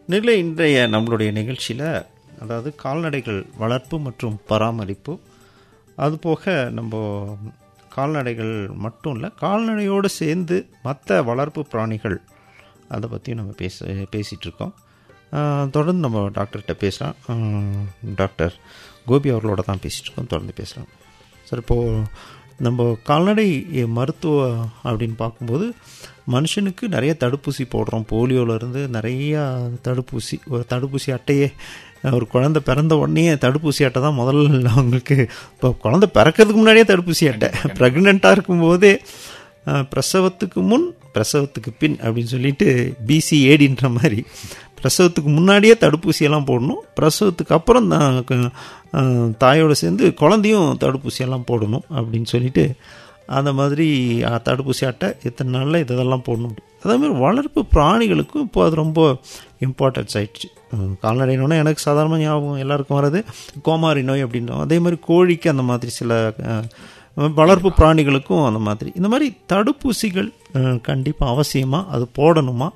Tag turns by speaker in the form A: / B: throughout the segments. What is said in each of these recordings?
A: நிலை இன்றைய நம்மளுடைய நிகழ்ச்சியில் அதாவது கால்நடைகள் வளர்ப்பு மற்றும் பராமரிப்பு அதுபோக நம்ம கால்நடைகள் மட்டும் இல்லை கால்நடையோடு சேர்ந்து மற்ற வளர்ப்பு பிராணிகள் அதை பற்றியும் நம்ம பேச பேசிகிட்டு இருக்கோம் ஆஹ், தொடர்ந்து நம்ம டாக்டர்கிட்ட பேசலாம் ஆஹ், டாக்டர் கோபி அவர்களோட தான் பேசிகிட்டு இருக்கோம் தொடர்ந்து பேசலாம் சார் இப்போது நம்ம கால்நடை மருத்துவ அப்படின்னு பார்க்கும்போது மனுஷனுக்கு நிறைய தடுப்பூசி போடுறோம் போலியோலேருந்து நிறையா தடுப்பூசி ஒரு தடுப்பூசி அட்டையே ஒரு குழந்தை பிறந்த உடனே தடுப்பூசி அட்டை தான் முதல்ல அவங்களுக்கு இப்போ குழந்தை பிறக்கிறதுக்கு முன்னாடியே தடுப்பூசி அட்டை ப்ரெக்னெண்ட்டாக இருக்கும்போதே அஹ், பிரசவத்துக்கு முன் பிரசவத்துக்கு பின் அப்படின்னு சொல்லிட்டு பிசிஏடின்ற மாதிரி பிரசவத்துக்கு முன்னாடியே தடுப்பூசியெல்லாம் போடணும் பிரசவத்துக்கு அப்புறம் தான் க- அஹ், தாயோட சேர்ந்து குழந்தையும் தடுப்பூசியெல்லாம் போடணும் அப்படின்னு சொல்லிட்டு அந்த மாதிரி அஹ், தடுப்பூசி அட்டை இத்தனை நாளில் இதெல்லாம் போடணும் அதே மாதிரி வளர்ப்பு பிராணிகளுக்கும் இப்போ அது ரொம்ப இம்பார்ட்டன்ஸ் ஆயிடுச்சு அஹ், கால்நடைனோடனே எனக்கு சாதாரணமாக ஞாபகம் எல்லாருக்கும் வர்றது கோமாரி நோய் அப்படின்றோம் அதே மாதிரி கோழிக்கு அந்த மாதிரி சில அஹ், வளர்ப்பு பிராணிகளுக்கும் அந்த மாதிரி இந்த மாதிரி தடுப்பூசிகள் கண்டிப்பாக அவசியமாக அது போடணுமா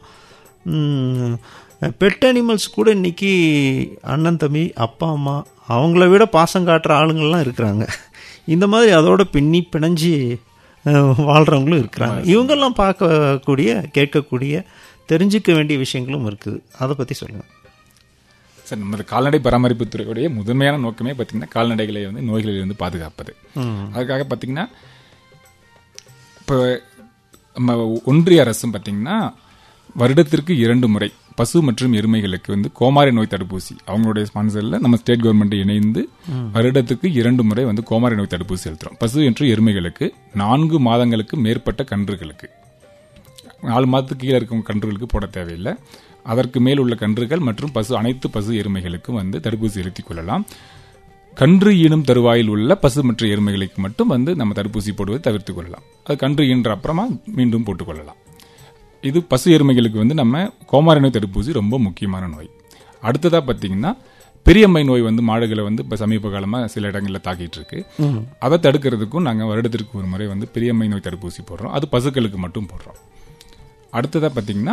A: பெட் அனிமல்ஸ் கூட இன்னைக்கு அண்ணன் தம்பி அப்பா அம்மா அவங்கள விட பாசம் காட்டுற ஆளுங்கள்லாம் இருக்கிறாங்க இந்த மாதிரி அதோட பின்னி பிணைஞ்சு அஹ், வாழ்றவங்களும் இருக்கிறாங்க இவங்கெல்லாம் பார்க்கக்கூடிய கேட்கக்கூடிய தெரிஞ்சுக்க வேண்டிய விஷயங்களும் இருக்குது அதை பற்றி சொல்லுங்கள்
B: சார் நமது கால்நடை பராமரிப்பு துறையுடைய முதன்மையான நோக்கமே பார்த்தீங்கன்னா கால்நடைகளை வந்து நோய்களிலிருந்து பாதுகாப்பது அதுக்காக பார்த்தீங்கன்னா இப்போ நம்ம ஒன்றிய அரசும் பார்த்தீங்கன்னா வருடத்திற்கு இரண்டு முறை பசு மற்றும் எருமைகளுக்கு வந்து கோமாரி நோய் தடுப்பூசி அவங்களுடைய ஸ்பான்சர்ல நம்ம ஸ்டேட் கவர்மெண்ட் இணைந்து வருடத்துக்கு இரண்டு முறை வந்து கோமாரி நோய் தடுப்பூசி செலுத்துறோம் பசு மற்றும் எருமைகளுக்கு நான்கு மாதங்களுக்கு மேற்பட்ட கன்றுகளுக்கு நாலு மாதத்துக்கு கீழே இருக்கும் கன்றுகளுக்கு போட தேவையில்லை அதற்கு மேல் உள்ள கன்றுகள் மற்றும் பசு அனைத்து பசு எருமைகளுக்கும் வந்து தடுப்பூசி செலுத்திக் கொள்ளலாம் கன்று ஈனும் தருவாயில் உள்ள பசு மற்றும் எருமைகளுக்கு மட்டும் வந்து நம்ம தடுப்பூசி போடுவதை தவிர்த்துக் கொள்ளலாம் அது கன்று ஈன்ற அப்புறமா மீண்டும் போட்டுக்கொள்ளலாம் இது பசு எருமைகளுக்கு வந்து நம்ம கோமாரி நோய் தடுப்பூசி ரொம்ப முக்கியமான நோய் அடுத்ததா பார்த்தீங்கன்னா பெரியம்மை நோய் வந்து மாடுகளை வந்து இப்போ சமீப காலமாக சில இடங்களில் தாக்கிட்டு இருக்கு அதை தடுக்கிறதுக்கும் நாங்கள் வருடத்திற்கு ஒரு முறை வந்து பெரியம்மை நோய் தடுப்பூசி போடுறோம் அது பசுக்களுக்கு மட்டும் போடுறோம் அடுத்ததா பார்த்தீங்கன்னா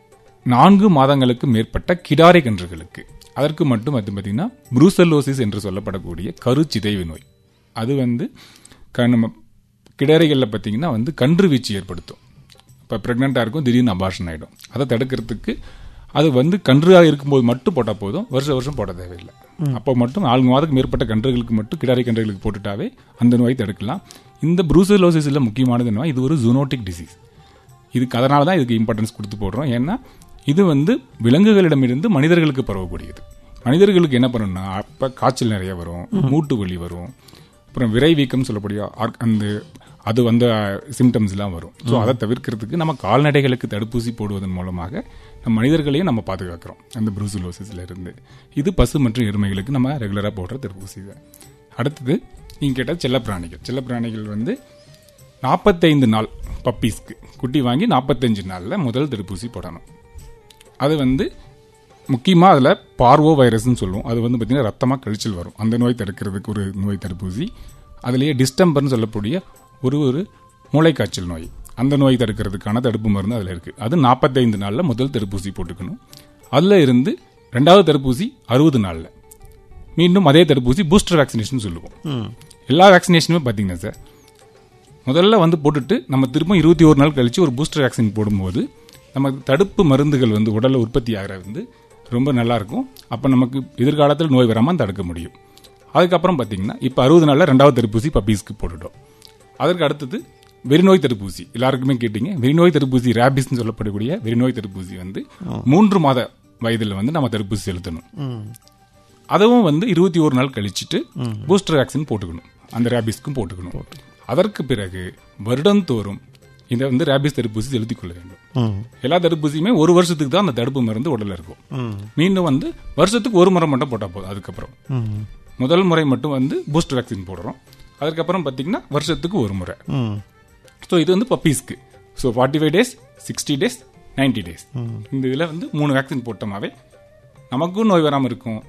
B: நான்கு மாதங்களுக்கு மேற்பட்ட கிடாரை கன்றுகளுக்கு அதற்கு மட்டும் அது பார்த்தீங்கன்னா புரூசல்லோசிஸ் என்று சொல்லப்படக்கூடிய கருச்சிதைவு நோய் அது வந்து க- நம்ம கிடாரைகளில் பார்த்தீங்கன்னா வந்து கன்று வீச்சு ஏற்படுத்தும் இப்போ ப்ரெக்னெண்ட்டாக இருக்கும் திடீர்னு அபார்ஷன் ஆகிடும் அதை தடுக்கிறதுக்கு அது வந்து கன்றாக இருக்கும்போது மட்டும் போட்டால் போதும் வருஷம் வருஷம் போட தேவையில்லை அப்போ மட்டும் நாலு மாதத்துக்கு மேற்பட்ட கன்றுகளுக்கு மட்டும் கிடாரி கன்றுகளுக்கு போட்டுட்டாவே அந்த நோயை தடுக்கலாம் இந்த புரூசலோசிஸில் முக்கியமானது நோய் இது ஒரு ஜூனோட்டிக் டிசீஸ் இதுக்கு அதனால தான் இதுக்கு இம்பார்ட்டன்ஸ் கொடுத்து போடுறோம் ஏன்னா இது வந்து விலங்குகளிடமிருந்து மனிதர்களுக்கு பரவக்கூடியது மனிதர்களுக்கு என்ன பண்ணணும்னா அப்போ காய்ச்சல் நிறைய வரும் மூட்டு வலி வரும் அப்புறம் விரை வீக்கம் சொல்லக்கூடிய ஆர்க்- அந்த அது வந்த சிம்டம்ஸ்லாம் வரும் ஸோ அதை தவிர்க்கிறதுக்கு நம்ம கால்நடைகளுக்கு தடுப்பூசி போடுவதன் மூலமாக நம்ம மனிதர்களையும் நம்ம பாதுகாக்கிறோம் அந்த புரூசிலோசிஸ்ல இருந்து இது பசு மற்றும் எருமைகளுக்கு நம்ம ரெகுலராக போடுற தடுப்பூசி தான் அடுத்தது நீங்கள் கேட்ட செல்லப்பிராணிகள் செல்லப்பிராணிகள் வந்து நாற்பத்தைந்து நாள் பப்பீஸ்க்கு குட்டி வாங்கி நாற்பத்தஞ்சு நாளில் முதல் தடுப்பூசி போடணும் அது வந்து முக்கியமாக அதில் பார்வோ வைரஸ்னு சொல்லுவோம் அது வந்து பார்த்திங்கன்னா ரத்தமாக கழிச்சல் வரும் அந்த நோய் தடுக்கிறதுக்கு ஒரு நோய் தடுப்பூசி அதுலேயே டிஸ்டம்பர்னு சொல்லக்கூடிய ஒரு ஒரு மூளைக்காய்ச்சல் நோய் அந்த நோய் தடுக்கிறதுக்கான தடுப்பு மருந்து அதில் இருக்குது அது நாற்பத்தைந்து நாளில் முதல் தடுப்பூசி போட்டுக்கணும் அதில் இருந்து ரெண்டாவது தடுப்பூசி அறுபது நாளில் மீண்டும் அதே தடுப்பூசி பூஸ்டர் வேக்சினேஷன் சொல்லுவோம் எல்லா வேக்சினேஷனுமே பார்த்தீங்கன்னா சார் முதல்ல வந்து போட்டுட்டு நம்ம திரும்ப இருபத்தி ஒரு நாள் கழிச்சு ஒரு பூஸ்டர் வேக்சின் போடும்போது நமக்கு தடுப்பு மருந்துகள் வந்து உடல்ல உற்பத்தி ஆகிற வந்து ரொம்ப நல்லா இருக்கும் அப்போ நமக்கு எதிர்காலத்தில் நோய் வராமல் தடுக்க முடியும் அதுக்கப்புறம் பார்த்தீங்கன்னா இப்போ அறுபது நாளில் ரெண்டாவது தடுப்பூசி பப்பீஸ்க்கு போட்டுட்டோம் அதற்கு அடுத்தது வெறிநோய் தடுப்பூசி எல்லாருக்குமே கேட்டீங்க வெறிநோய் தடுப்பூசி ரேபிஸ்னு சொல்லப்படக்கூடிய வெறிநோய் தடுப்பூசி வந்து மூன்று மாத வயதில் வந்து நம்ம தடுப்பூசி செலுத்தணும் அதுவும் வந்து இருபத்தி ஒரு நாள் கழிச்சிட்டு பூஸ்டர் வேக்சின் போட்டுக்கணும் அந்த ரேபிஸ்க்கும் போட்டுக்கணும் அதற்கு பிறகு வருடந்தோறும் இதை வந்து ரேபிஸ் தடுப்பூசி செலுத்திக் கொள்ள வேண்டும்
A: ம்
B: எல்லா தடுப்பூசியுமே ஒரு வருஷத்துக்கு தான் அந்த தடுப்பு மருந்து உடல்ல இருக்கும் மீண்டும் வந்து வருஷத்துக்கு ஒரு முறை மட்டும் போட்டா போதும் அதுக்கப்புறம்
A: ம்
B: முதல் முறை மட்டும் வந்து பூஸ்டர் வேக்சின் போடுறோம் அதுக்கப்புறம் பார்த்தீங்கன்னா வருஷத்துக்கு ஒரு முறை
A: ம்
B: ஸோ இது வந்து பப்பீஸ்க்கு so forty five days sixty days ninety days இந்த இதில் வந்து மூணு வேக்சின் போட்டோமாவே நமக்கும் நோய் வராமல் இருக்கும்